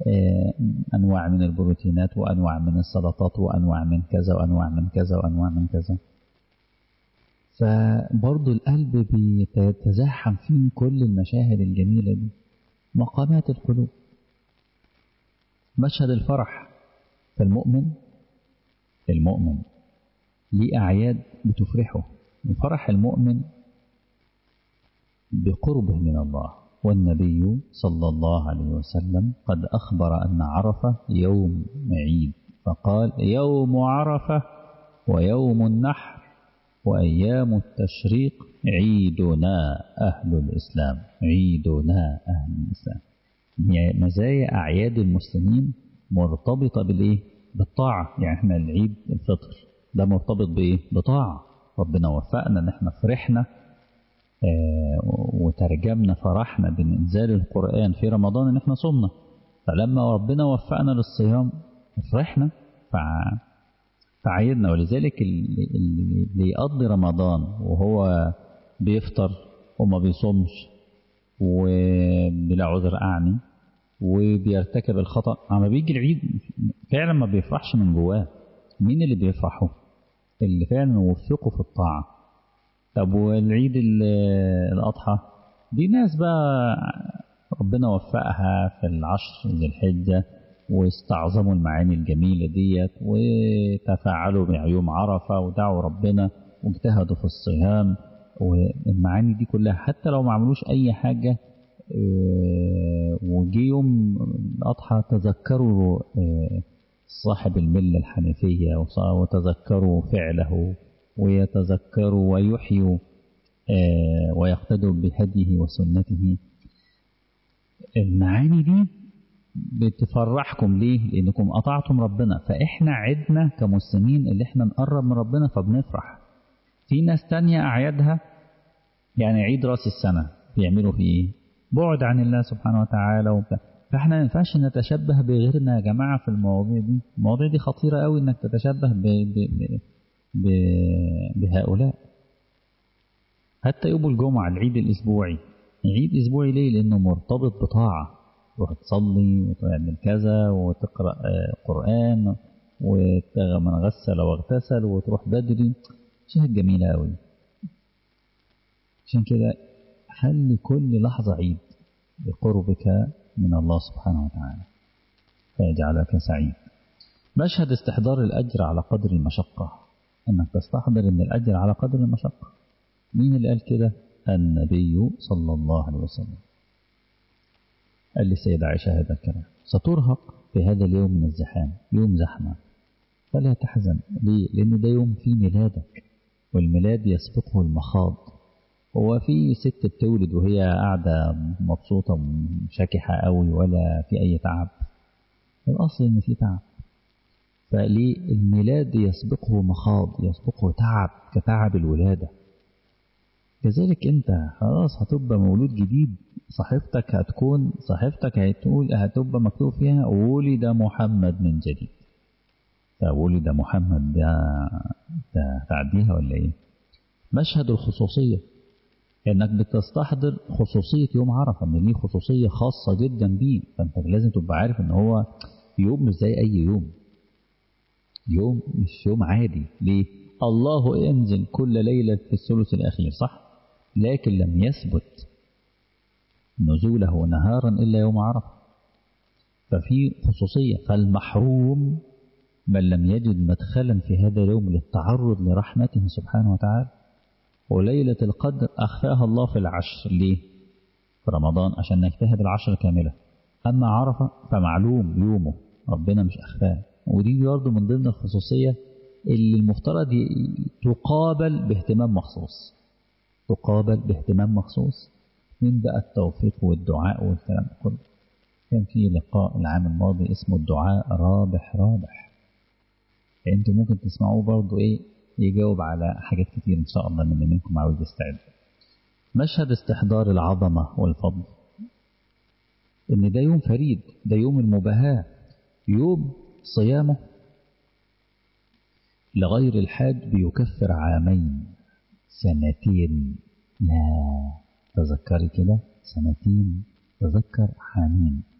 أنواع من البروتينات وأنواع من السلطات وأنواع من كذا وأنواع من كذا وأنواع من كذا فبرضه القلب بيتزاحم فيه كل المشاهد الجميلة دي مقامات القلوب مشهد الفرح فالمؤمن المؤمن ليه أعياد بتفرحه وفرح المؤمن بقربه من الله والنبي صلى الله عليه وسلم قد أخبر أن عرفة يوم عيد فقال يوم عرفة ويوم النحر وأيام التشريق عيدنا أهل الإسلام عيدنا أهل الإسلام مزايا أعياد المسلمين مرتبطة بالإيه؟ بالطاعة يعني احنا العيد الفطر ده مرتبط بإيه؟ بطاعة ربنا وفقنا ان احنا فرحنا اه وترجمنا فرحنا بإنزال القرآن في رمضان ان احنا صمنا فلما ربنا وفقنا للصيام فرحنا فع فعيدنا ولذلك اللي يقضي رمضان وهو بيفطر وما بيصومش وبلا عذر أعني وبيرتكب الخطأ أما بيجي العيد فعلا ما بيفرحش من جواه مين اللي بيفرحه اللي فعلا وفقه في الطاعة طب والعيد الأضحى دي ناس بقى ربنا وفقها في العشر ذي الحجة واستعظموا المعاني الجميلة ديت وتفاعلوا بعيوم عرفة ودعوا ربنا واجتهدوا في الصيام والمعاني دي كلها حتى لو ما عملوش أي حاجة وجي يوم الأضحى تذكروا صاحب الملة الحنيفية وتذكروا فعله ويتذكروا ويحيوا ويقتدوا بهديه وسنته المعاني دي بتفرحكم ليه لانكم قطعتم ربنا فاحنا عدنا كمسلمين اللي احنا نقرب من ربنا فبنفرح في ناس تانية اعيادها يعني عيد راس السنة بيعملوا فيه ايه بعد عن الله سبحانه وتعالى وبتاع فاحنا ما ينفعش نتشبه بغيرنا يا جماعة في المواضيع دي المواضيع دي خطيرة قوي انك تتشبه ب... ب... ب... بهؤلاء حتى يوم الجمعة العيد الاسبوعي عيد اسبوعي ليه لانه مرتبط بطاعة تروح تصلي وتعمل كذا وتقرأ قرآن ومن غسل واغتسل وتروح بدري شيء جميلة أوي عشان كده خلي كل لحظة عيد بقربك من الله سبحانه وتعالى فيجعلك سعيد مشهد استحضار الأجر على قدر المشقة أنك تستحضر أن الأجر على قدر المشقة مين اللي قال كده النبي صلى الله عليه وسلم قال لي السيدة عائشة هذا الكلام سترهق في هذا اليوم من الزحام يوم زحمة فلا تحزن ليه؟ لأن ده يوم فيه ميلادك والميلاد يسبقه المخاض هو في ست بتولد وهي قاعدة مبسوطة شاكحة قوي ولا في أي تعب الأصل إن في تعب فليه الميلاد يسبقه مخاض يسبقه تعب كتعب الولادة كذلك انت خلاص هتبقى مولود جديد صحيفتك هتكون صحيفتك هتقول هتبقى مكتوب فيها ولد محمد من جديد فولد محمد ده ده تعديها ولا ايه مشهد الخصوصية انك بتستحضر خصوصية يوم عرفة ان ليه خصوصية خاصة جدا بيه فانت لازم تبقى عارف ان هو يوم مش زي اي يوم يوم مش يوم عادي ليه الله ينزل كل ليلة في الثلث الأخير صح لكن لم يثبت نزوله نهارا إلا يوم عرفة ففي خصوصية فالمحروم من لم يجد مدخلا في هذا اليوم للتعرض لرحمته سبحانه وتعالى وليلة القدر أخفاها الله في العشر ليه؟ في رمضان عشان نجتهد العشر كاملة أما عرفة فمعلوم يومه ربنا مش أخفاه ودي برضه من ضمن الخصوصية اللي المفترض تقابل باهتمام مخصوص تقابل باهتمام مخصوص من بقى التوفيق والدعاء والكلام كله كان في لقاء العام الماضي اسمه الدعاء رابح رابح انتوا ممكن تسمعوه برضه ايه يجاوب على حاجات كتير ان شاء الله من اللي منكم عاوز يستعد مشهد استحضار العظمة والفضل ان ده يوم فريد ده يوم المباهاة يوم صيامه لغير الحاج بيكفر عامين سنتين يا تذكري كده سنتين تذكر حامين